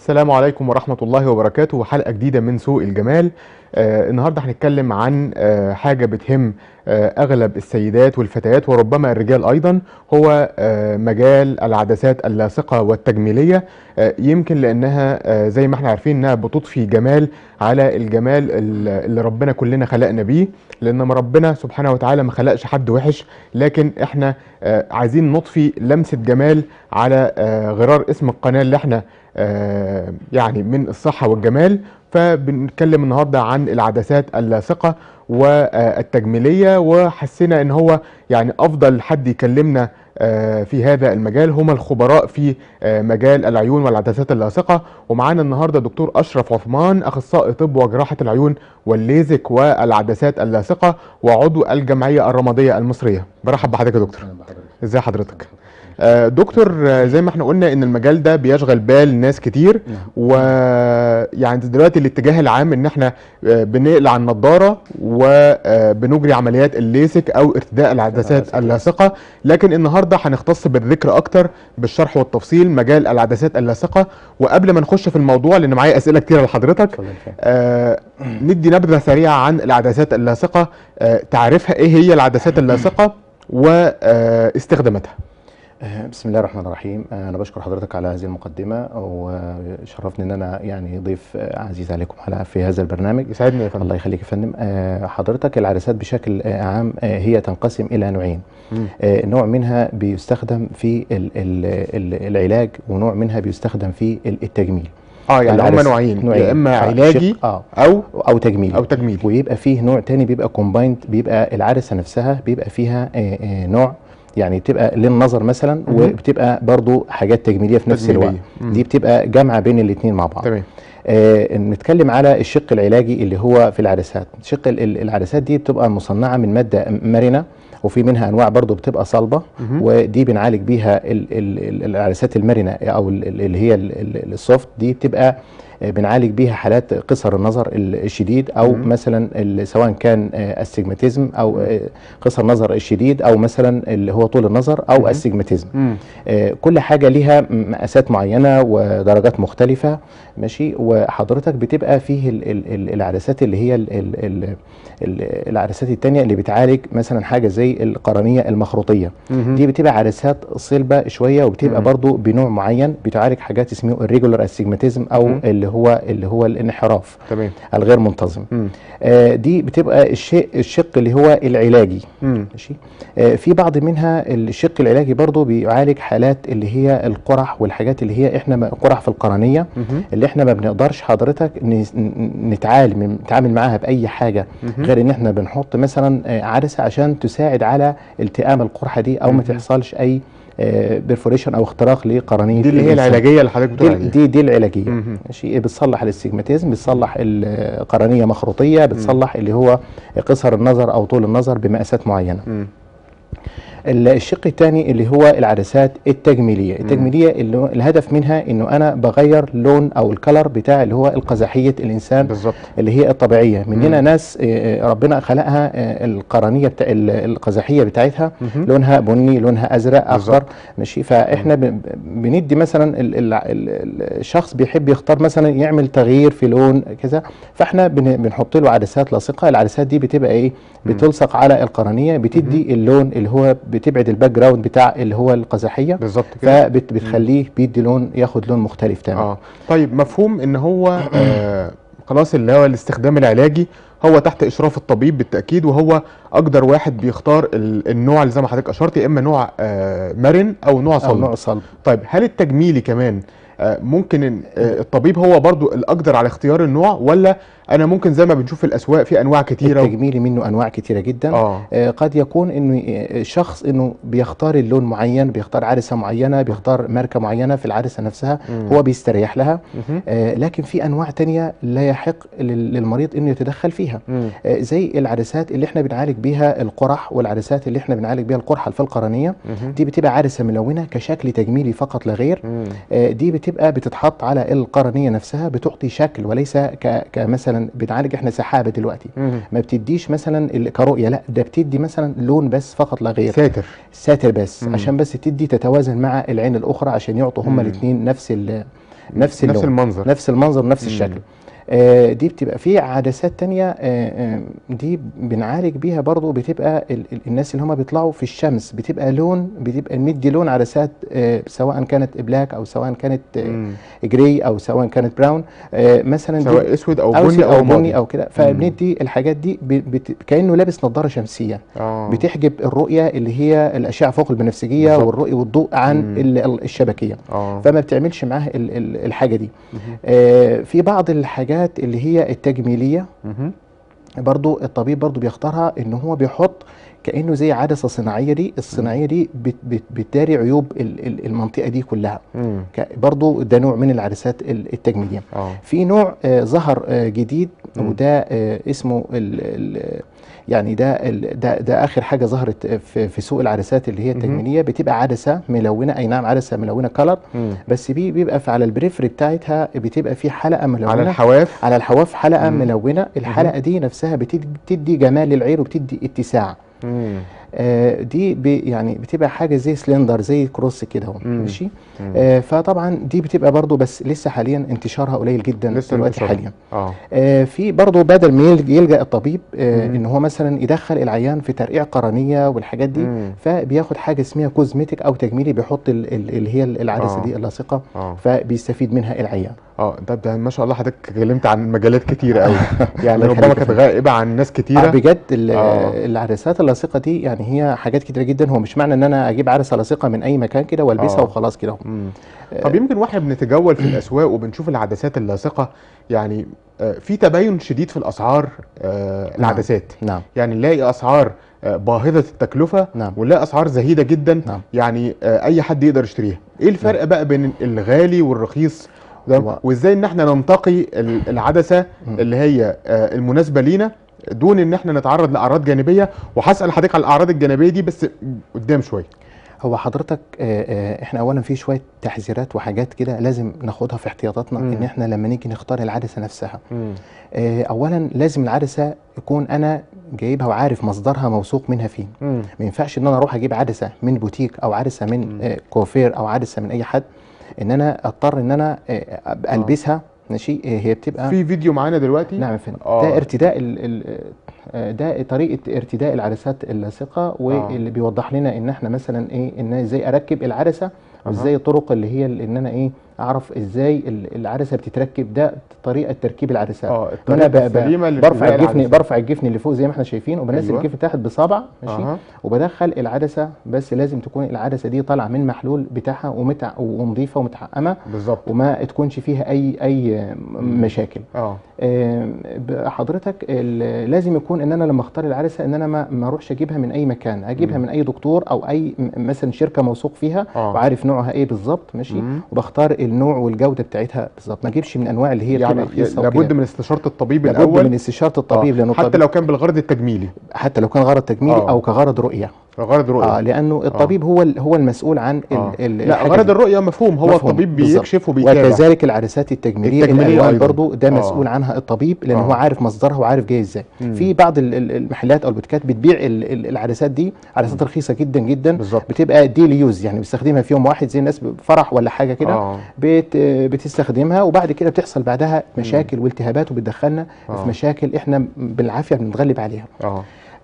السلام عليكم ورحمة الله وبركاته وحلقة جديدة من سوق الجمال آه النهاردة هنتكلم عن آه حاجة بتهم آه أغلب السيدات والفتيات وربما الرجال أيضا هو آه مجال العدسات اللاصقة والتجميلية آه يمكن لأنها آه زي ما احنا عارفين إنها بتضفي جمال على الجمال ال- اللي ربنا كلنا خلقنا بيه لأن ما ربنا سبحانه وتعالى ما خلقش حد وحش لكن احنا آه عايزين نضفي لمسة جمال على آه غرار اسم القناة اللي احنا آه، يعني من الصحة والجمال فبنتكلم النهاردة عن العدسات اللاصقة والتجميلية وحسينا ان هو يعني افضل حد يكلمنا آه، في هذا المجال هم الخبراء في آه، مجال العيون والعدسات اللاصقة ومعانا النهاردة دكتور أشرف عثمان أخصائي طب وجراحة العيون والليزك والعدسات اللاصقة وعضو الجمعية الرمادية المصرية برحب بحضرتك يا دكتور ازي حضرتك آه، دكتور آه، زي ما احنا قلنا ان المجال ده بيشغل بال ناس كتير ويعني دلوقتي الاتجاه العام ان احنا آه، بنقلع النضاره وبنجري عمليات الليسك او ارتداء العدسات اللاصقه لكن النهارده هنختص بالذكر اكتر بالشرح والتفصيل مجال العدسات اللاصقه وقبل ما نخش في الموضوع لان معايا اسئله كتيره لحضرتك اتفضل يا فندم. آه ندي نبذه سريعه عن العدسات اللاصقه آه تعرفها ايه هي العدسات اللاصقه واستخداماتها آه، بسم الله الرحمن الرحيم آه، انا بشكر حضرتك على هذه المقدمه وشرفني ان انا يعني ضيف آه، عزيز عليكم على في هذا البرنامج يسعدني يا فندم الله يخليك يا فندم آه، حضرتك العدسات بشكل آه، عام آه، هي تنقسم الى نوعين مم. آه، نوع منها بيستخدم في ال- ال- ال- العلاج ونوع منها بيستخدم في ال- التجميل اه يعني هم العدس- نوعين نوعين. يا اما آه، علاجي شق- اه او او تجميل او تجميلي ويبقى فيه نوع تاني بيبقى كومبايند بيبقى العدسه نفسها بيبقى فيها آه، آه، نوع يعني بتبقى للنظر مثلا مهم. وبتبقى برضو حاجات تجميليه في نفس تجميلية. الوقت مم. دي بتبقى جامعه بين الاثنين مع بعض تمام آه نتكلم على الشق العلاجي اللي هو في العدسات شق ال- ال- العدسات دي بتبقى مصنعه من ماده مرنه وفي منها انواع برضو بتبقى صلبه مهم. ودي بنعالج بيها ال- ال- ال- العدسات المرنه او ال- ال- اللي هي ال- ال- السوفت دي بتبقى آه، بنعالج بيها حالات قصر النظر ال- الشديد او مم. مثلا ال- سواء كان آه، استجماتيزم او آه، قصر النظر الشديد او مثلا اللي هو طول النظر مم. او استجماتيزم مم. آه، كل حاجه ليها مقاسات معينه ودرجات مختلفه ماشي وحضرتك بتبقى فيه ال- ال- ال- العدسات اللي هي ال- ال- ال- ال- العدسات التانية اللي بتعالج مثلا حاجه زي القرنيه المخروطيه مهم. دي بتبقى عدسات صلبه شويه وبتبقى مم. برضو بنوع معين بتعالج حاجات اسمه الريجولار استجماتيزم او مم. اللي هو اللي هو الانحراف تمام الغير منتظم مم. آه، دي بتبقى الشيء الشق اللي هو العلاجي مم. ماشي آه، في بعض منها الشق العلاجي برضو بيعالج حالات اللي هي القرح والحاجات اللي هي احنا ما- قرح في القرنيه مهم. اللي احنا ما بنقدرش حضرتك ن- ن- نتعامل نتعامل معاها باي حاجه مهم. غير ان احنا بنحط مثلا آه، عدسه عشان تساعد على التئام القرحه دي او مهم. ما تحصلش اي بيرفوريشن او اختراق لقرنيه دي اللي هي الإنسان. العلاجيه اللي حضرتك بتقول دي, عليها دي دي العلاجيه مهم. ماشي بتصلح الاستجماتيزم بتصلح القرنيه مخروطيه بتصلح اللي هو قصر النظر او طول النظر بمقاسات معينه مم. ال- الشق الثاني اللي هو العدسات التجميليه التجميليه اللي هو الهدف منها انه انا بغير لون او الكلر بتاع اللي هو القزحيه الانسان بالظبط اللي هي الطبيعيه مننا مم. ناس آه، آه، ربنا خلقها آه، القرنيه بتاع ال- القزحيه بتاعتها مهم. لونها بني لونها ازرق بالظبط. اخضر ماشي فاحنا ب- بندي مثلا ال- ال- ال- الشخص بيحب يختار مثلا يعمل تغيير في لون كذا فاحنا بن- بنحط له عدسات لاصقه العدسات دي بتبقى ايه مم. بتلصق على القرنيه بتدي اللون اللي هو بتبعد الباك جراوند بتاع اللي هو القزحيه بالظبط كده فبتخليه بيدي لون ياخد لون مختلف تماما اه طيب مفهوم ان هو آه خلاص اللي هو الاستخدام العلاجي هو تحت اشراف الطبيب بالتاكيد وهو اقدر واحد بيختار ال- النوع اللي زي ما حضرتك اشرت يا اما نوع آه مرن او نوع او صلب نوع صلب طيب هل التجميلي كمان آه ممكن إن، آه الطبيب هو برضو الاقدر على اختيار النوع ولا انا ممكن زي ما بنشوف في الاسواق في انواع كتيره و... التجميلي منه انواع كتيره جدا اه آه، قد يكون انه آه، شخص انه بيختار اللون معين بيختار عدسه معينه بيختار ماركه معينه في العدسه نفسها مم. هو بيستريح لها مهم. آه، لكن في انواع تانية لا يحق لل- للمريض انه يتدخل فيها مم. آه، زي العدسات اللي احنا بنعالج بيها القرح والعدسات اللي احنا بنعالج بيها القرحه في القرنيه مهم. دي بتبقى عدسه ملونه كشكل تجميلي فقط لا غير مم. آه، دي بتبقى بتتحط على القرنيه نفسها بتعطي شكل وليس ك- كمثلا بنعالج احنا سحابه دلوقتي مم. ما بتديش مثلا ال- كرؤيه لا ده بتدي مثلا لون بس فقط لا غير ساتر ساتر بس مم. عشان بس تدي تتوازن مع العين الاخرى عشان يعطوا هما مم. الاثنين نفس ال نفس اللون نفس المنظر نفس المنظر نفس مم. الشكل آه، دي بتبقى في عدسات تانية آه، آه، دي بنعالج بيها برضو بتبقى ال- ال- الناس اللي هم بيطلعوا في الشمس بتبقى لون بتبقى مدي لون عدسات آه، سواء كانت بلاك او سواء كانت آه، مم. جراي او سواء كانت براون آه، مثلا دي- سواء اسود او او بني بني او ماضي. بني او كده فبندي الحاجات دي ب- بت... كانه لابس نظاره شمسيه اه بتحجب الرؤيه اللي هي الاشعه فوق البنفسجيه بالظبط. والرؤيه والضوء عن مم. ال- ال- الشبكيه اه فما بتعملش معاه ال- ال- الحاجه دي مهم. آه، في بعض الحاجات اللي هي التجميليه مهم. برضو الطبيب برضو بيختارها ان هو بيحط كانه زي عدسه صناعيه دي الصناعيه دي بت بت بتداري عيوب ال- ال- المنطقه دي كلها مم. ك- برضو ده نوع من العدسات ال- التجميليه اه في نوع آه، ظهر آه، جديد مم. وده آه، اسمه ال ال يعني ده ال ده, ده اخر حاجه ظهرت في, في سوق العدسات اللي هي مهم. التجميليه بتبقى عدسه ملونه اي نعم عدسه ملونه كلر مم. بس بي بيبقى في على البريفري بتاعتها بتبقى في حلقه ملونه على الحواف على الحواف حلقه مم. ملونه الحلقه دي نفسها بتدي, بتدي جمال للعين وبتدي اتساع مم. آه دي بي يعني بتبقى حاجه زي سلندر زي كروس كده اهو مم. ماشي مم. آه فطبعا دي بتبقى برضو بس لسه حاليا انتشارها قليل جدا لسه دلوقتي انتشارها. حاليا اه آه في برضو بدل ما يلج- يلجا الطبيب آه مم. ان هو مثلا يدخل العيان في ترقيع قرنيه والحاجات دي مم. فبياخد حاجه اسمها كوزمتيك او تجميلي بيحط ال- ال- اللي هي العدسه آه. دي اللاصقه اه فبيستفيد منها العيان اه طب ده ما شاء الله حضرتك اتكلمت عن مجالات كتيره قوي يعني الله ربما يخليك يا كانت فندم. غائبه عن ناس آه كتيره بجد ال- آه. العدسات اللاصقه دي يعني هي حاجات كتيره جدا هو مش معنى ان انا اجيب عدسه لاصقه من اي مكان كده والبسها آه. وخلاص كده مم. طب يمكن واحنا بنتجول في الاسواق وبنشوف العدسات اللاصقه يعني آه، في تباين شديد في الاسعار آه، العدسات نعم يعني نلاقي اسعار آه، باهظه التكلفه نعم. ونلاقي اسعار زهيده جدا نعم. يعني آه، اي حد يقدر يشتريها ايه الفرق بقى بين الغالي والرخيص ده؟ هو- وازاي ان احنا ننتقي ال- العدسه مم. اللي هي آه، المناسبه لينا دون ان احنا نتعرض لاعراض جانبيه وهسال حضرتك على الاعراض الجانبيه دي بس قدام شويه هو حضرتك آه، آه، احنا اولا في شويه تحذيرات وحاجات كده لازم ناخدها في احتياطاتنا مم. ان احنا لما نيجي نختار العدسه نفسها آه، اولا لازم العدسه يكون انا جايبها وعارف مصدرها موثوق منها فين مم. ما ينفعش ان انا اروح اجيب عدسه من بوتيك او عدسه مم. من آه، كوافير او عدسه من اي حد ان انا اضطر ان انا آه، أبقى البسها ماشي آه، هي بتبقى في فيديو معانا دلوقتي نعم يا فندم آه. ده ارتداء ال ال آه، ده طريقه ارتداء العدسات اللاصقه واللي بيوضح لنا ان احنا مثلا ايه ان ازاي اركب العدسه وازاي الطرق اللي هي ال- ان انا ايه اعرف ازاي ال- العدسه بتتركب ده طريقه تركيب العدسات اه انا الطريقه ب- ب- السليمه برفع لارتداء الجفن العدسة. برفع الجفن اللي فوق زي ما احنا شايفين وبنزل أيوة. الجفن تحت بصابع ماشي أها. وبدخل العدسه بس لازم تكون العدسه دي طالعه من محلول بتاعها ومتع ونظيفه ومتحقمه بالظبط وما تكونش فيها اي اي مشاكل اه آم، ب- حضرتك ال- لازم يكون ان انا لما اختار العدسه ان انا ما ما اروحش اجيبها من اي مكان اجيبها مم. من اي دكتور او اي م- مثلا شركه موثوق فيها آه. وعارف نوعها ايه بالظبط ماشي مم. وبختار النوع والجوده بتاعتها بالظبط ما اجيبش من انواع اللي هي يعني بتبقى رخيصه لابد وكده. من استشاره الطبيب لابد الاول من استشاره الطبيب آه. لانه حتى الطبيب لو كان بالغرض التجميلي حتى لو كان غرض تجميلي آه. او كغرض رؤيه غرض رؤيه اه لانه الطبيب هو ال- هو المسؤول عن ال- آه. ال- لا الحاجة غرض دي. الرؤيه مفهوم هو مفهوم. الطبيب بالظبط. بيكشف وبيتابع وكذلك العدسات التجميليه التجميلية الالوان أيضاً. برضو ده آه. مسؤول عنها الطبيب لان آه. هو عارف مصدرها وعارف جاي ازاي مم. في بعض ال- ال- المحلات او البوتيكات بتبيع ال- ال- العدسات دي عدسات رخيصه جدا جدا بالظبط بتبقى ديلي يوز يعني بيستخدمها في يوم واحد زي الناس فرح ولا حاجه كده اه بت بتستخدمها وبعد كده بتحصل بعدها مشاكل والتهابات وبتدخلنا آه. في مشاكل احنا بالعافيه بنتغلب عليها اه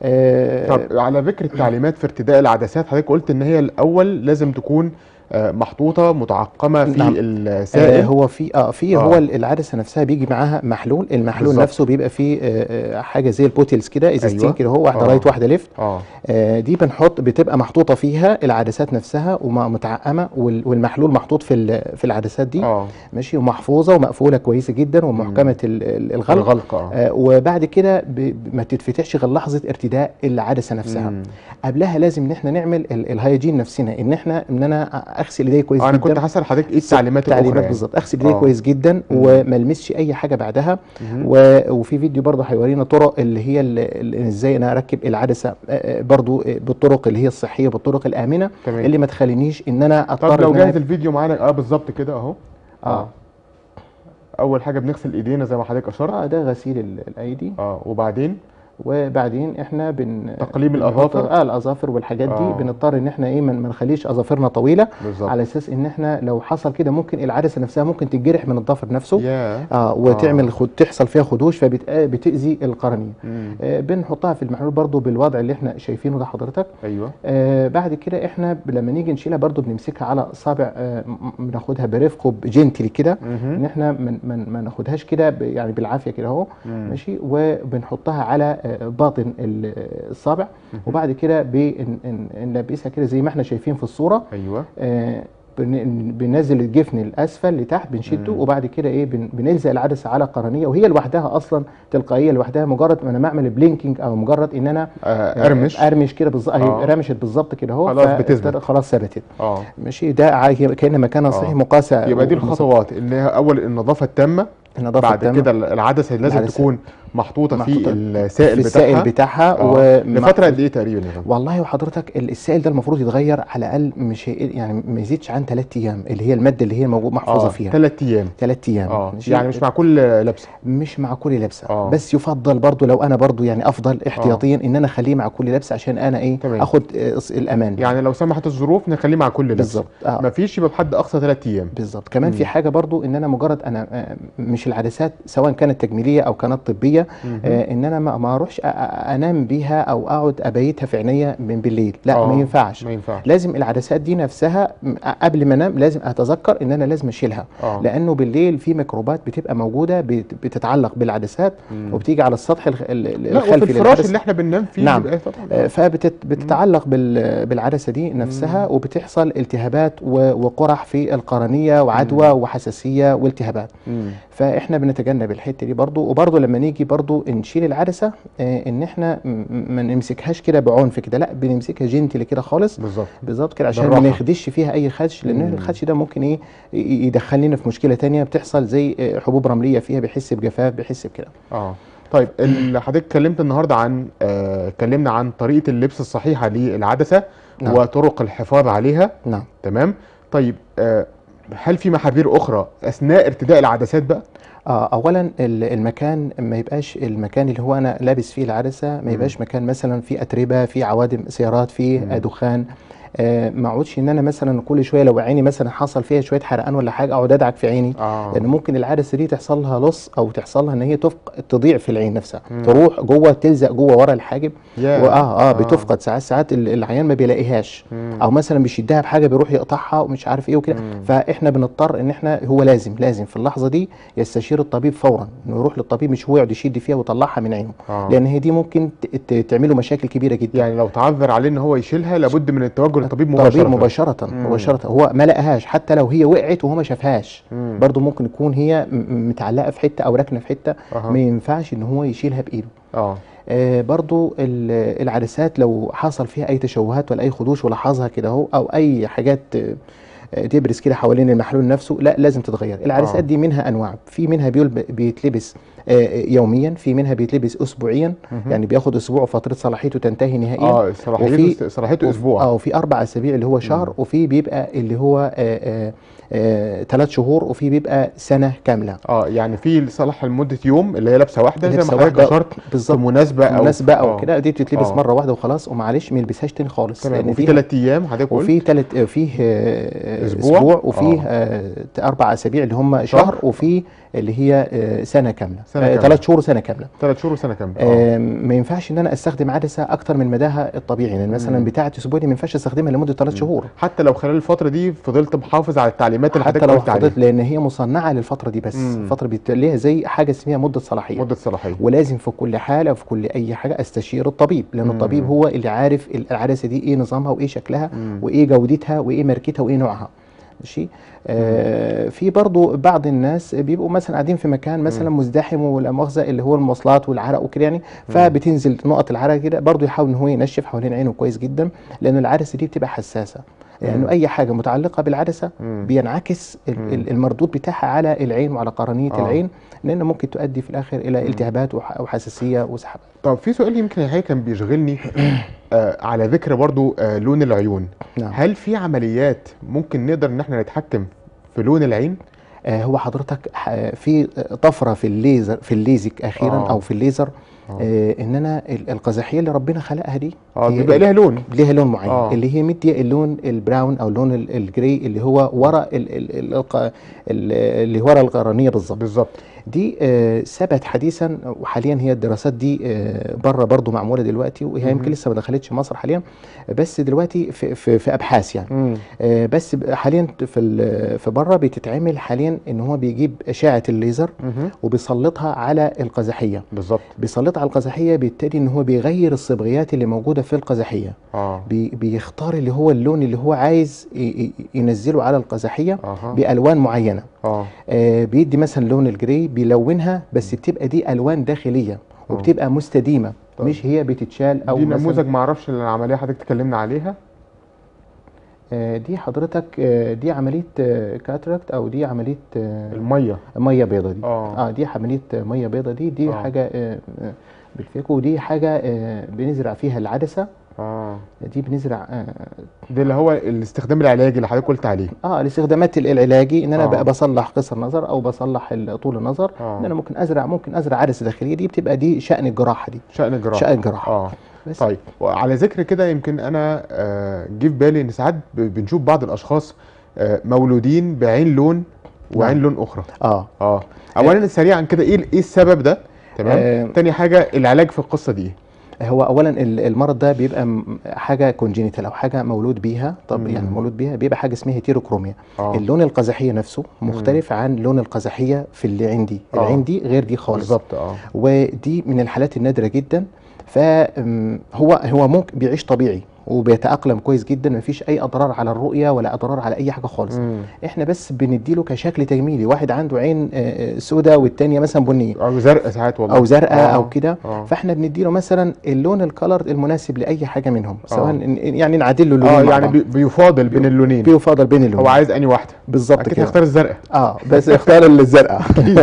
آه، طب على ذكر التعليمات في ارتداء العدسات حضرتك قلت ان هي الاول لازم تكون آه، محطوطه متعقمه في نعم. آه السائل هو في اه في آه. هو العدسه نفسها بيجي معاها محلول المحلول بالظبط. نفسه بيبقى فيه آه آه، حاجه زي البوتيلز كده ازازتين أيوة. كده هو واحده آه. رايت واحده ليفت اه آه دي بنحط بتبقى محطوطه فيها العدسات نفسها ومتعقمه وال- والمحلول محطوط في ال- في العدسات دي اه ماشي ومحفوظه ومقفوله كويسه جدا ومحكمه ال- ال- الغلق الغلق اه آه وبعد كده ب- ب- ما تتفتحش غير لحظه ارتداء العدسه نفسها مم. قبلها لازم ان احنا نعمل ال- الهيجين نفسنا ان احنا ان انا اغسل ايدي كويس آه، انا جدا كنت هسال حضرتك ايه التعليمات تعليمات الاخرى يعني بالظبط اغسل ايدي آه. كويس جدا مم. وما المسش اي حاجه بعدها مهم. و... وفي فيديو برضه هيورينا طرق اللي هي ال- ال- ازاي انا اركب العدسه آه، آه، برضه آه، بالطرق اللي هي الصحيه بالطرق الامنه تمام اللي ما تخلينيش ان انا طب اضطر لو إن جاهز أنا- الفيديو معانا اه بالظبط كده اهو اه اول حاجه بنغسل ايدينا زي ما حضرتك اشرت اه ده غسيل ال- الايدي اه وبعدين وبعدين احنا بن تقليم بنحط- الأظافر؟ اه الاظافر والحاجات دي آه. بنضطر ان احنا ايه ما ما نخليش اظافرنا طويله بالظبط على اساس ان احنا لو حصل كده ممكن العدسه نفسها ممكن تتجرح من الضفر نفسه يا اه وتعمل خد تحصل فيها خدوش فبتاذي القرنيه مم. آه بنحطها في المحلول برضو بالوضع اللي احنا شايفينه ده حضرتك ايوه آه بعد كده احنا ب- لما نيجي نشيلها برضو بنمسكها على اصابع آه م- بناخدها برفق وبجنتلي كده ان مهم. احنا ما من ما ناخدهاش كده ب- يعني بالعافيه كده اهو مم. ماشي وبنحطها على آه، باطن ال- الصابع وبعد كده بن- ن- نلبسها كده زي ما احنا شايفين في الصوره ايوه آه، بن- بننزل الجفن الاسفل لتحت بنشده مم. وبعد كده ايه بن- بنلزق العدسه على قرنيه وهي لوحدها اصلا تلقائيه لوحدها مجرد ما انا بعمل بلينكينج او مجرد ان انا آه، ارمش ارمش كده بالظبط آه. هي رمشت بالظبط كده اهو خلاص ف- بتثبت. خلاص ثبتت اه ماشي ده عا- كان مكانها صحيح آه. مقاسه يبقى دي ومظبط. الخطوات اللي هي اول النظافه التامه النظافه بعد التامة. كده العدسه لازم العدسة. تكون محطوطه, محطوطة في السائل في السائل بتاعها بتاعها آه. ومع- لفتره قد ايه تقريبا يا فندم؟ والله وحضرتك ال- السائل ده المفروض يتغير على الاقل مش هي يعني ما يزيدش عن ثلاث ايام اللي هي الماده اللي هي موجود محفوظه فيها ثلاث ايام ثلاث ايام اه ماشي؟ يعني مش مع كل لبسه مش مع كل لبسه آه. بس يفضل برضو لو انا برضو يعني افضل احتياطيا ان انا اخليه مع كل لبسه عشان انا ايه تمام. اخد آه، الامان يعني لو سمحت الظروف نخليه مع كل لبسه بالظبط اه ما فيش يبقى بحد اقصى ثلاث ايام بالظبط كمان مم. في حاجه برضو ان انا مجرد انا آه، مش العدسات سواء كانت تجميليه او كانت طبيه مهم. آه ان انا ما ما اروحش أ- أ- انام بيها او اقعد ابيتها في عينيا من بالليل لا آه، ما ينفعش ما ينفعش لازم العدسات دي نفسها م- قبل ما انام لازم اتذكر ان انا لازم اشيلها اه لانه بالليل في ميكروبات بتبقى موجوده بت- بتتعلق بالعدسات مم. وبتيجي على السطح الخ- ال- ال- لا وفي الخلفي الفراش للعدسه اللي احنا بننام فيه نعم. بيبقى طبعا فبتتعلق بالعدسه دي نفسها وبتحصل التهابات و- وقرح في القرنيه وعدوى وحساسيه والتهابات مم. فاحنا بنتجنب الحته دي برضو وبرضو لما نيجي برضو نشيل العدسه آه، ان احنا م- م- ما نمسكهاش كده بعنف كده لا بنمسكها جنتلي كده خالص بالظبط بالظبط كده عشان بالراحة. ما نخدش فيها اي خدش لان مم. الخدش ده ممكن ايه ي- يدخلنا في مشكله تانية بتحصل زي آه، حبوب رمليه فيها بيحس بجفاف بيحس بكده اه طيب ال- حضرتك اتكلمت النهارده عن آه، اتكلمنا عن طريقه اللبس الصحيحه للعدسه نعم. وطرق الحفاظ عليها نعم تمام طيب آه، هل في محاذير اخرى اثناء ارتداء العدسات بقى آه اولا ال- المكان ما يبقاش المكان اللي هو انا لابس فيه العدسه ما مم. يبقاش مكان مثلا فيه اتربه فيه عوادم سيارات فيه مم. آه، دخان آه ما اقعدش ان انا مثلا كل شويه لو عيني مثلا حصل فيها شويه حرقان ولا حاجه اقعد ادعك في عيني اه لان ممكن العدسه دي تحصل لها لص او تحصل لها ان هي تفق تضيع في العين نفسها مم. تروح جوه تلزق جوه ورا الحاجب يا. واه اه بتفقد ساعات ساعات ال- العيان ما بيلاقيهاش مم. او مثلا بيشدها بحاجه بيروح يقطعها ومش عارف ايه وكده مم. فاحنا بنضطر ان احنا هو لازم لازم في اللحظه دي يستشير الطبيب فورا انه يروح للطبيب مش هو يقعد يشد فيها ويطلعها من عينه آه. لان هي دي ممكن ت- ت- تعمله مشاكل كبيره جدا يعني لو تعذر عليه ان هو يشيلها لابد من التوجه للطبيب طبيب مباشره مباشره مم. مباشره هو ما لقاهاش حتى لو هي وقعت وهو ما شافهاش مم. برضه ممكن يكون هي م- م- متعلقه في حته او راكنه في حته أها. ما ينفعش ان هو يشيلها بايده اه آه برضو ال- العدسات لو حصل فيها اي تشوهات ولا اي خدوش ولاحظها كده اهو او اي حاجات آه، آه، تبرز كده حوالين المحلول نفسه لا لازم تتغير العدسات آه. دي منها انواع في منها بيلب- بيتلبس آه، يوميا في منها بيتلبس اسبوعيا مهم. يعني بياخد اسبوع وفتره صلاحيته تنتهي نهائيا اه صلاحيته وفي- صلاحيته وف- اسبوع اه وفي اربع اسابيع اللي هو شهر وفي بيبقى اللي هو ثلاث شهور وفي بيبقى سنه كامله اه يعني في صلاح لمده يوم اللي هي لابسه واحده زي ما لبسة حضرتك واحدة اشرت في بالظبط مناسبه او مناسبه او آه. كده دي بتتلبس آه. مره واحده وخلاص ومعلش ما يلبسهاش تاني خالص تمام لان وفي فيها ثلاث ايام حضرتك قلت وفي ثلاث فيه آه، أسبوع؟ اسبوع وفيه آه. آه، اربع اسابيع اللي هم شهر؟ شهر وفي اللي هي آه، سنه كامله سنة كاملة. ثلاث شهور سنه كامله ثلاث شهور وسنه كامله اه آه، ما ينفعش ان انا استخدم عدسه اكتر من مداها الطبيعي يعني مثلا مم. بتاعه اسبوع دي ما ينفعش استخدمها لمده ثلاث شهور حتى لو خلال الفتره دي فضلت محافظ على التعليمات اللي حتى حضرتك لو قلت عليها فضلت لان هي مصنعه للفتره دي بس مم. الفتره بت- ليها زي حاجه اسمها مده صلاحيه مده صلاحيه ولازم في كل حاله وفي كل اي حاجه استشير الطبيب لان مم. الطبيب هو اللي عارف العدسه دي ايه نظامها وايه شكلها مم. وايه جودتها وايه ماركتها وايه نوعها ماشي آه في برضو بعض الناس بيبقوا مثلا قاعدين في مكان مثلا مزدحم ولا مؤاخذه اللي هو المواصلات والعرق وكده يعني فبتنزل نقط العرق كده برضو يحاول ان هو ينشف حوالين عينه كويس جدا لان العدسه دي بتبقى حساسه لانه مم. اي حاجه متعلقه بالعدسه مم. بينعكس ال- مم. ال- المردود بتاعها على العين وعلى قرنيه آه. العين لانه ممكن تؤدي في الاخر الى التهابات وح- وحساسيه وسحبات طب في سؤال يمكن الحقيقه كان بيشغلني آه على ذكر برضو آه لون العيون نعم هل في عمليات ممكن نقدر ان احنا نتحكم في لون العين آه، هو حضرتك ح- في طفره في الليزر في الليزك اخيرا آه. او في الليزر آه. آه ان انا ال- القزحيه اللي ربنا خلقها دي اه هي بيبقى ليها لون ليها لون معين آه. اللي هي مديه اللون البراون او اللون ال- الجري اللي هو ورا ال- ال- ال- الق- ال- اللي ورا القرنيه بالظبط بالظبط دي آه، ثبت حديثا وحاليا هي الدراسات دي آه، بره برضو معموله دلوقتي وهي مهم. يمكن لسه ما دخلتش مصر حاليا بس دلوقتي في, في, في ابحاث يعني مم. آه، بس ب- حاليا في ال- في بره بتتعمل حاليا ان هو بيجيب اشعه الليزر مهم. وبيسلطها على القزحيه بالظبط بيسلطها على القزحيه بيبتدي ان هو بيغير الصبغيات اللي موجوده في القزحيه اه بي بيختار اللي هو اللون اللي هو عايز ي- ي- ينزله على القزحيه اها بالوان معينه اه آه، بيدي مثلا لون الجري بيلونها بس بتبقى دي الوان داخليه وبتبقى مستديمه طب. مش هي بتتشال او دي مثلاً- نموذج ما اعرفش العمليه حضرتك اتكلمنا عليها آه، دي حضرتك آه، دي عمليه كاتراكت او دي عمليه آه، الميه ميه بيضه دي اه اه دي عمليه آه، ميه بيضه دي دي آه. حاجه آه، آه، بالفيكو ودي حاجه آه، بنزرع فيها العدسه اه دي بنزرع اه, ده اللي هو الاستخدام العلاجي اللي حضرتك قلت عليه آه الاستخدامات ال- العلاجي ان انا آه. بقى بصلح قصر نظر او بصلح ال- طول النظر آه. ان انا ممكن ازرع ممكن ازرع عدسه داخليه دي بتبقى دي شان الجراحه دي شأن الجراحه شان الجراحه اه بس طيب وعلى ذكر كده يمكن انا آه، جه في بالي ان ساعات ب- بنشوف بعض الاشخاص آه، مولودين بعين لون وعين لون اخرى اه اه اولا سريعا كده ايه ايه السبب ده تمام آه. تاني حاجه العلاج في القصه دي هو اولا ال- المرض ده بيبقى م- حاجه كونجينيتال او حاجه مولود بيها طب مم. يعني مولود بيها بيبقى حاجه اسمها هيتيروكروميا اه اللون القزحيه نفسه مختلف عن لون القزحيه في اللي عندي آه. العين دي غير دي خالص بالظبط اه ودي من الحالات النادره جدا فهو هو ممكن بيعيش طبيعي وبيتاقلم كويس جدا مفيش اي اضرار على الرؤيه ولا اضرار على اي حاجه خالص مم. احنا بس بنديله كشكل تجميلي واحد عنده عين سوداء والتانيه مثلا بنيه او زرق ساعات والله او زرقاء آه. او كده اه فاحنا بنديله مثلا اللون الكلر المناسب لاي حاجه منهم سواء آه. إن- يعني نعدل له اللونين اه مع يعني بعض. بي- بيفاضل بين اللونين بيفضل بين اللونين هو عايز انهي واحده بالظبط اكيد كده هيختار الزرقاء اه بس اختار الزرقاء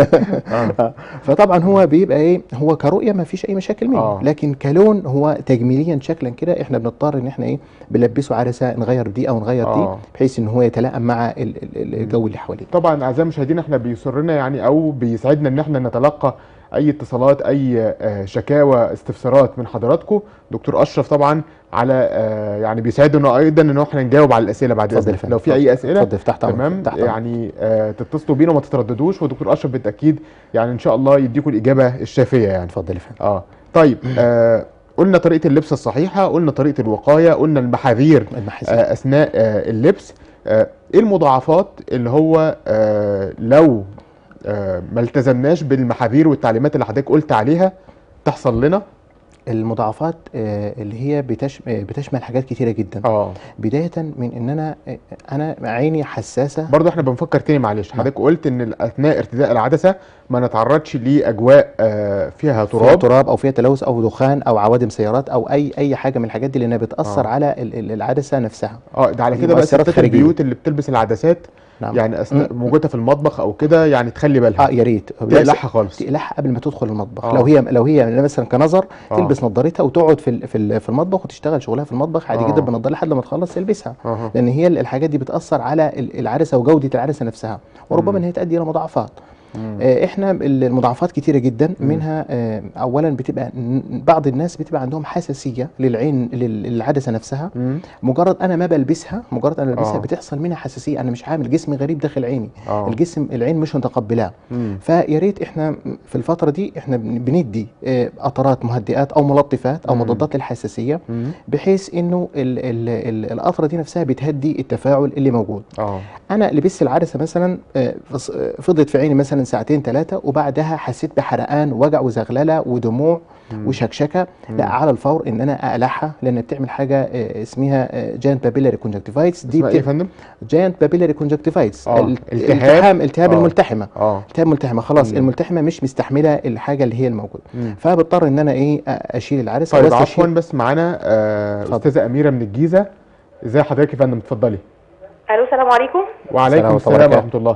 اه آه. فطبعا هو بيبقى ايه هو كرؤيه ما فيش اي مشاكل منه آه. لكن كلون هو تجميليا شكلا كده احنا بنضطر ان احنا ايه بنلبسه عدسه نغير دي او نغير آه. دي بحيث ان هو يتلائم مع ال- ال- الجو اللي حواليه طبعا اعزائي المشاهدين احنا بيسرنا يعني او بيسعدنا ان احنا نتلقى اي اتصالات اي آه، شكاوى استفسارات من حضراتكم دكتور اشرف طبعا على آه، يعني بيسعدنا ايضا ان احنا نجاوب على الاسئله بعد اتفضل يا اذنك فندم، لو في اتفضل. اي اسئله اتفضل تحت أمرك، تمام تحت أمرك. يعني آه، تتصلوا بينا وما تترددوش ودكتور اشرف بالتاكيد يعني ان شاء الله يديكم الاجابه الشافيه يعني اتفضل يا فندم اه طيب آه قلنا طريقه اللبس الصحيحه قلنا طريقه الوقايه قلنا المحاذير المحاسن آه، اثناء آه، اللبس آه، ايه المضاعفات اللي هو آه، لو آه، ما التزمناش بالمحاذير والتعليمات اللي حضرتك قلت عليها تحصل لنا المضاعفات آه، اللي هي بتش... آه، بتشمل حاجات كتيره جدا اه بدايه من ان انا آه، انا عيني حساسه برضه احنا بنفكر تاني معلش حضرتك قلت ان اثناء ارتداء العدسه ما نتعرضش لاجواء آه، فيها فيها تراب تراب او فيها تلوث او دخان او عوادم سيارات او اي اي حاجه من الحاجات دي لانها بتاثر آه. على ال- ال- العدسه نفسها اه ده على دي كده بقى مؤثرات ستات خارجية. البيوت اللي بتلبس العدسات نعم يعني اثناء مم. وجودها في المطبخ او كده يعني تخلي بالها اه يا ريت تقلعها خالص تقلعها قبل ما تدخل المطبخ آه. لو هي لو هي مثلا كنظر آه. تلبس نظارتها وتقعد في ال- في ال- في المطبخ وتشتغل شغلها في المطبخ عادي آه. جدا بنضاره لحد ما تخلص تلبسها اها لان هي الحاجات دي بتاثر على ال- العدسه وجوده العدسه نفسها وربما مم. ان هي تؤدي الى مضاعفات مم. آه، احنا المضاعفات كتيره جدا مم. منها آه، اولا بتبقى ن- بعض الناس بتبقى عندهم حساسيه للعين لل- للعدسه نفسها مم. مجرد انا ما بلبسها مجرد انا بلبسها آه. بتحصل منها حساسيه انا مش عامل جسم غريب داخل عيني اه الجسم العين مش متقبلاه مم. فيا ريت احنا في الفتره دي احنا بن- بندي آه، قطرات مهدئات او ملطفات او مم. مضادات للحساسيه مم. بحيث انه ال- ال- ال- القطره دي نفسها بتهدي التفاعل اللي موجود اه انا لبست العدسه مثلا آه، فص- آه، فضلت في عيني مثلا ساعتين ثلاثه وبعدها حسيت بحرقان وجع وزغلله ودموع مم. وشكشكه مم. لا على الفور ان انا اقلعها لان بتعمل حاجه آه، اسمها جاينت بابيلاري كونجكتيفايتس دي اسمها ايه يا فندم؟ جاينت بابيلاري كونجكتيفايتس آه، التهاب. التهاب التهاب آه. الملتحمه اه التهاب ملتحمه خلاص مم. الملتحمه مش مستحمله الحاجه اللي هي الموجوده مم. فبضطر ان انا ايه آه، اشيل العدسه طيب وأستشير- عفوا بس معانا آه اتفضل. استاذه اميره من الجيزه ازي حضرتك يا فندم اتفضلي الو السلام عليكم وعليكم السلام السلام وبركاته. ورحمه الله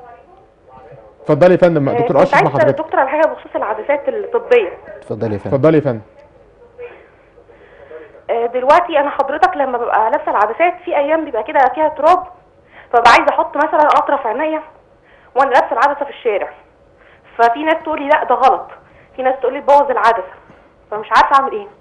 اتفضلي يا فندم آه، دكتور كنت اشرف مع عايز اسال حضرتك الدكتور على حاجه بخصوص العدسات الطبيه اتفضلي يا فندم اتفضلي يا فندم آه، دلوقتي انا حضرتك لما ببقى لابسه العدسات في ايام بيبقى كده فيها تراب فببقى عايزه احط مثلا قطره في عينيا وانا لابسه العدسه في الشارع ففي ناس تقول لي لا ده غلط في ناس تقول لي تبوظ العدسه فمش عارفه اعمل ايه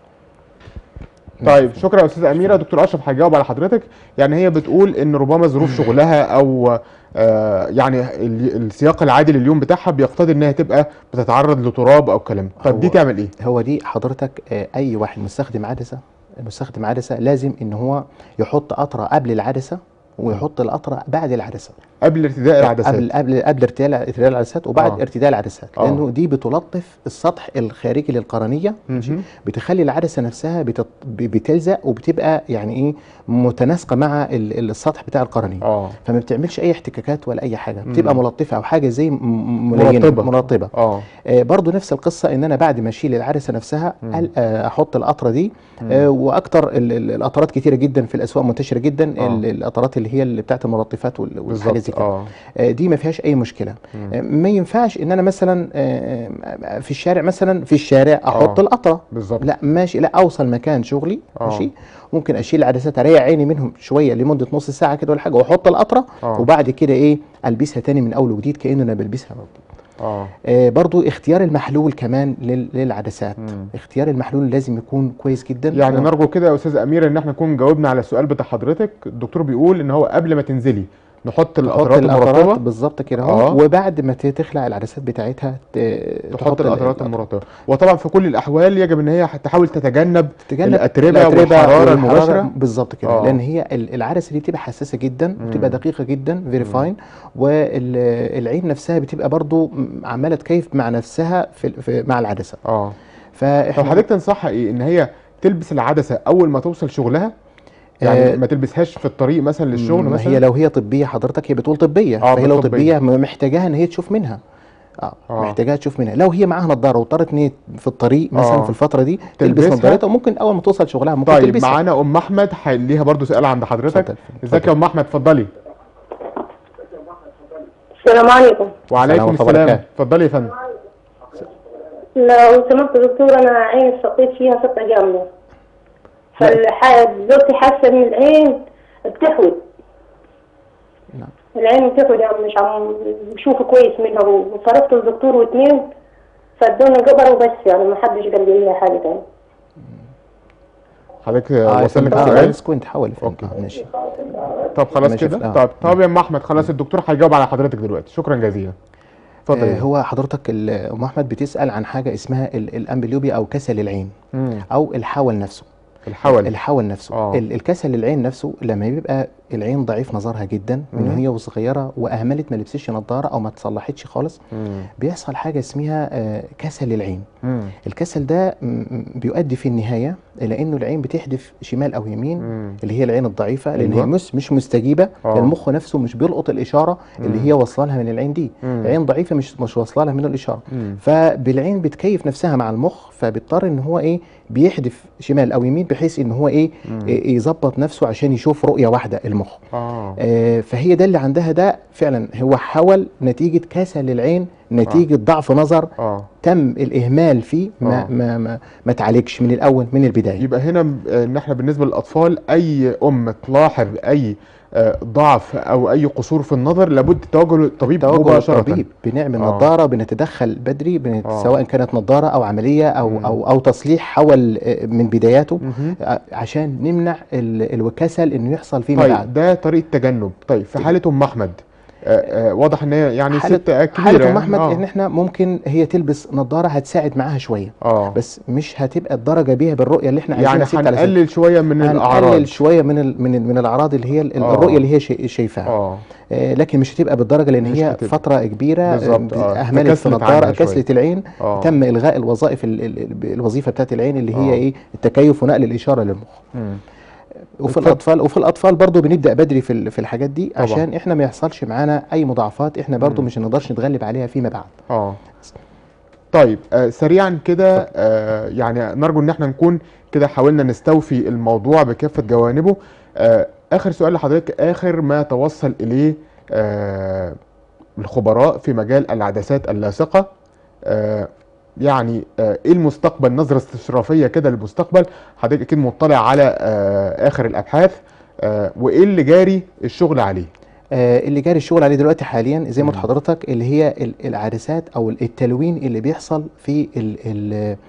طيب شكرا يا استاذه اميره دكتور اشرف هيجاوب على حضرتك يعني هي بتقول ان ربما ظروف شغلها او آه يعني ال- السياق العادي لليوم بتاعها بيقتضي انها تبقى بتتعرض لتراب او كلام طب دي هو- تعمل ايه هو دي حضرتك آه، اي واحد مستخدم عدسه مستخدم عدسه لازم ان هو يحط قطره قبل العدسه ويحط القطره بعد العدسه قبل ارتداء العدسات قبل قبل قبل ارتداء ارتداء العدسات وبعد آه. آه. ارتداء العدسات آه. لانه دي بتلطف السطح الخارجي للقرنيه مهم. بتخلي العدسه نفسها بتت... ب- بتلزق وبتبقى يعني ايه متناسقه مع ال- السطح بتاع القرنيه اه فما بتعملش اي احتكاكات ولا اي حاجه مم. بتبقى ملطفه او حاجه زي م- م- ملينه مرطبة. مرطبه اه آه برضو نفس القصه ان انا بعد ما اشيل العدسه نفسها مم. ال- آه احط القطره دي مم. آه واكتر ال- ال- القطرات كتيره جدا في الاسواق منتشره جدا آه. ال- القطرات اللي هي اللي بتاعت الملطفات وال- والحاجات زي بالظبط كده اه آه دي ما فيهاش اي مشكله مم. آه ما ينفعش ان انا مثلا آه آه، في الشارع مثلا في الشارع احط آه. القطره بالظبط لا ماشي لا اوصل مكان شغلي آه. ماشي ممكن اشيل العدسات اريح عيني منهم شويه لمده نص ساعه كده ولا حاجه واحط القطره آه. وبعد كده ايه البسها تاني من اول وجديد كانه انا بلبسها برضه. اه آه برضو اختيار المحلول كمان لل- للعدسات مم. اختيار المحلول لازم يكون كويس جدا يعني و- نرجو كده يا استاذه اميره ان احنا نكون جاوبنا على السؤال بتاع حضرتك الدكتور بيقول ان هو قبل ما تنزلي نحط تحط القطرات القطرات المرطبه بالظبط كده آه. اهو وبعد ما ت- تخلع العدسات بتاعتها ت- تحط ال- القطرات ال- المرطبه وطبعا في كل الاحوال يجب ان هي تحاول تتجنب تتجنب الأتربة والحرارة المباشرة. بالظبط كده آه. لان هي ال- العدسه دي بتبقى حساسه جدا وبتبقى دقيقه جدا فيري فاين والعين نفسها بتبقى برضو م- عماله تكيف مع نفسها في, في مع العدسه اه طب فاحنا حضرتك تنصحها ايه ان هي تلبس العدسه اول ما توصل شغلها يعني آه، ما تلبسهاش في الطريق مثلا للشغل ما مثلا هي لو هي طبيه حضرتك هي بتقول طبيه آه، فهي لو طبية. طبيه م- محتاجاها ان هي تشوف منها اه, آه. محتاجاها تشوف منها لو هي معاها نظاره واضطرت ان هي في الطريق مثلا آه. في الفتره دي تلبس تلبسها. نظارتها وممكن اول ما توصل شغلها ممكن طيب تلبسها معانا ام احمد ح- ليها برضو سؤال عند حضرتك اتفضل. ازيك يا ام احمد اتفضلي السلام عليكم وعليكم ورحمة الله السلام وبركاته. اتفضلي يا فندم لو سمحت دكتور انا عيني سقيت فيها سقطه جامده فالحاجة دلوقتي حاسه ان العين بتحود نعم. العين بتحود يعني مش عم بشوف كويس منها وصرفت للدكتور واثنين فادوني قبر وبس يعني ما حدش قال لي اي حاجه تاني حضرتك اه وصل لك آه، السؤال بس كنت حول أوكي. آه ماشي طب خلاص ماشي، كده آه. طب طب يا ام احمد خلاص الدكتور هيجاوب على حضرتك دلوقتي شكرا جزيلا اتفضل آه يا هو حضرتك ال- ام احمد بتسال عن حاجه اسمها ال- الامبليوبيا او كسل العين مم. او الحول نفسه الحول الحول نفسه آه. ال- الكسل العين نفسه لما بيبقى العين ضعيف نظرها جدا من مم. هي وصغيره واهملت ما لبستش نظاره او ما تصلحتش خالص مم. بيحصل حاجه اسمها آه، كسل العين مم. الكسل ده م- م- بيؤدي في النهايه الى انه العين بتحدف شمال او يمين مم. اللي هي العين الضعيفه لان أيوة. هي مش مش مستجيبه آه. المخ نفسه مش بيلقط الاشاره اللي هي واصله لها من العين دي مم. عين ضعيفه مش مش واصله لها من الاشاره مم. فبالعين بتكيف نفسها مع المخ فبيضطر ان هو ايه بيحدف شمال او يمين بحيث ان هو ايه إيه يظبط نفسه عشان يشوف رؤيه واحده المخ اه آه فهي ده اللي عندها ده فعلا هو حول نتيجه كسل العين نتيجه ضعف نظر اه تم الاهمال فيه ما آه. ما ما, ما تعالجش من الاول من البدايه يبقى هنا م- آه، ان احنا بالنسبه للاطفال اي ام تلاحظ اي آه، ضعف او اي قصور في النظر لابد التوجه للطبيب توجه مباشره الطبيب بنعمل آه. نظاره بنتدخل بدري بنت آه. سواء كانت نظاره او عمليه او مم. او او تصليح حول آه، من بداياته مهم. ع- عشان نمنع ال- الكسل انه يحصل فيما طيب بعد ده طريقه تجنب طيب في حاله ام احمد آه، آه، واضح ان هي يعني حالة- ست آه، كبيره حاله ام احمد آه. ان احنا ممكن هي تلبس نظاره هتساعد معاها شويه اه بس مش هتبقى الدرجه بيها بالرؤيه اللي احنا عايزينها يعني ست على ست. هنقلل شويه من الاعراض هنقلل شويه من ال من ال من الاعراض اللي هي ال- آه. الرؤيه اللي هي شي- شايفاها اه آه لكن مش هتبقى بالدرجه لان مش هي هتبقى. فتره كبيره بالظبط، آه، آه. اهملت في تكسلت عنها النظاره شوية. كسله العين اه تم الغاء الوظائف ال- ال- ال- الوظيفه بتاعت العين اللي هي آه. ايه التكيف ونقل الاشاره للمخ مم. وفي اتفضل. الاطفال وفي الاطفال برضو بنبدا بدري في ال- في الحاجات دي طبعا. عشان احنا ما يحصلش معانا اي مضاعفات احنا برضو مم. مش هنقدرش نتغلب عليها فيما بعد اه طيب آه سريعا كده آه يعني نرجو ان احنا نكون كده حاولنا نستوفي الموضوع بكافه جوانبه آه اخر سؤال لحضرتك اخر ما توصل اليه آه الخبراء في مجال العدسات اللاصقه آه يعني آه ايه المستقبل نظره استشرافيه كده للمستقبل حضرتك اكيد مطلع على آه اخر الابحاث آه وايه اللي جاري الشغل عليه آه، اللي جاري الشغل عليه دلوقتي حاليا زي ما قلت مم. حضرتك اللي هي ال- العدسات او التلوين اللي بيحصل في ال ال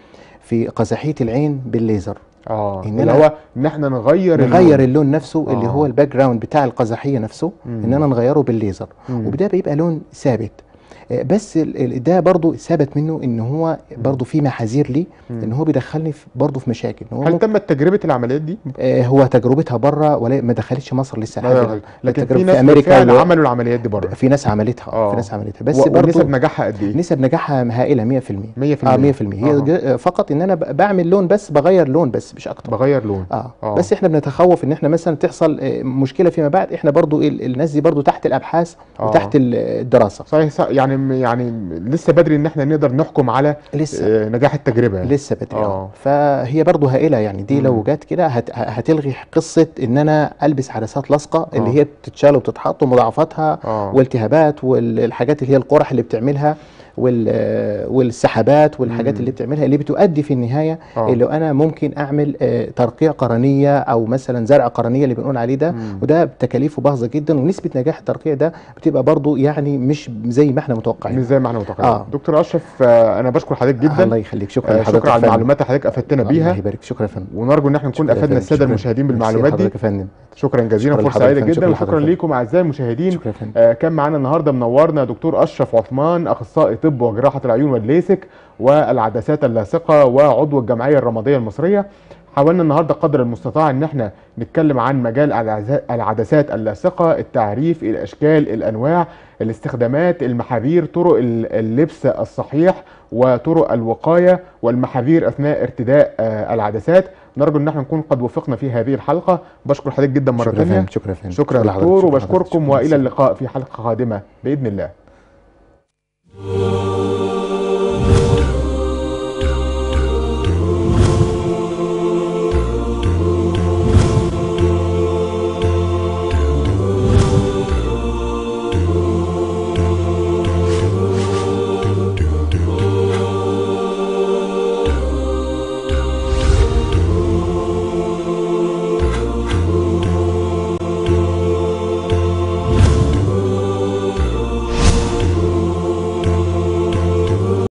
في قزحيه العين بالليزر اه إن اللي أنا- هو ان احنا نغير نغير اللون. اللون نفسه اللي آه. هو الباك جراوند بتاع القزحيه نفسه مم. اننا نغيره بالليزر مم. وده بيبقى لون ثابت آه، بس ال- ال- ده برضو ثبت منه ان هو برضو في محاذير ليه مم. ان هو بيدخلني في برضو في مشاكل هو هل ممكن- تمت تجربه العمليات دي؟ آه، هو تجربتها بره ولا ما دخلتش مصر لسه لا، لحد لا، الآن. لكن التجربة في ناس امريكا بالفعل و- عملوا العمليات دي بره في ناس عملتها آه. في ناس عملتها بس و- برضو ونسب نجاحها قد ايه؟ نسب نجاحها هائله 100% 100% اه 100% هي آه. ج- فقط ان انا ب- بعمل لون بس بغير لون بس مش اكتر بغير لون اه, آه. بس احنا بنتخوف ان احنا مثلا تحصل آه، مشكله فيما بعد احنا برضو ال- الناس دي برضو تحت الابحاث آه. وتحت ال- الدراسه صحيح صح- يعني يعني لسه بدري ان احنا نقدر نحكم على لسه آه، نجاح التجربه يعني. لسه بدري آه. اه فهي برضو هائله يعني دي لو مم. جت كده هت هتلغي قصه ان انا البس عدسات لاصقه اللي آه. هي بتتشال وبتتحط ومضاعفاتها اه والتهابات والحاجات اللي هي القرح اللي بتعملها وال- والسحابات والحاجات مم. اللي بتعملها اللي بتؤدي في النهايه آه. اللي انا ممكن اعمل آه، ترقيع قرنيه او مثلا زرع قرنيه اللي بنقول عليه ده مم. وده بتكاليفه باهظه جدا ونسبه نجاح الترقيع ده بتبقى برضو يعني مش زي ما احنا مش متوقعين زي ما احنا متوقعين آه. دكتور اشرف آه، انا بشكر حضرتك جدا الله يخليك شكرا آه، لحضرتك شكرا على يا فندم. المعلومات اللي حضرتك افدتنا الله بيها يبارك شكرا يا فندم ونرجو ان احنا نكون شكرا يا افدنا فندم. الساده شكرا. المشاهدين ميرسي بالمعلومات دي لحضرتك يا فندم شكرا جزيلا شكرا فرصه لحضرتك سعيده يا فندم. جدا شكرا وشكرا لحضرتك. ليكم اعزائي المشاهدين شكرا يا فندم آه، كان معانا النهارده منورنا دكتور اشرف عثمان اخصائي طب وجراحه العيون والليسك والعدسات اللاصقه وعضو الجمعيه الرماديه المصريه حاولنا النهارده قدر المستطاع ان احنا نتكلم عن مجال العز- العدسات اللاصقه التعريف الاشكال الانواع الاستخدامات المحاذير طرق ال- اللبس الصحيح وطرق الوقايه والمحاذير اثناء ارتداء آه، العدسات نرجو ان احنا نكون قد وفقنا في هذه الحلقه بشكر حضرتك جدا مره شكرا يا ثانيه فندم شكرا يا فندم شكرا لحضرتك. دكتور شكرا لحضرتك. وبشكركم شكرا والى جزيلا. اللقاء في حلقه قادمه باذن الله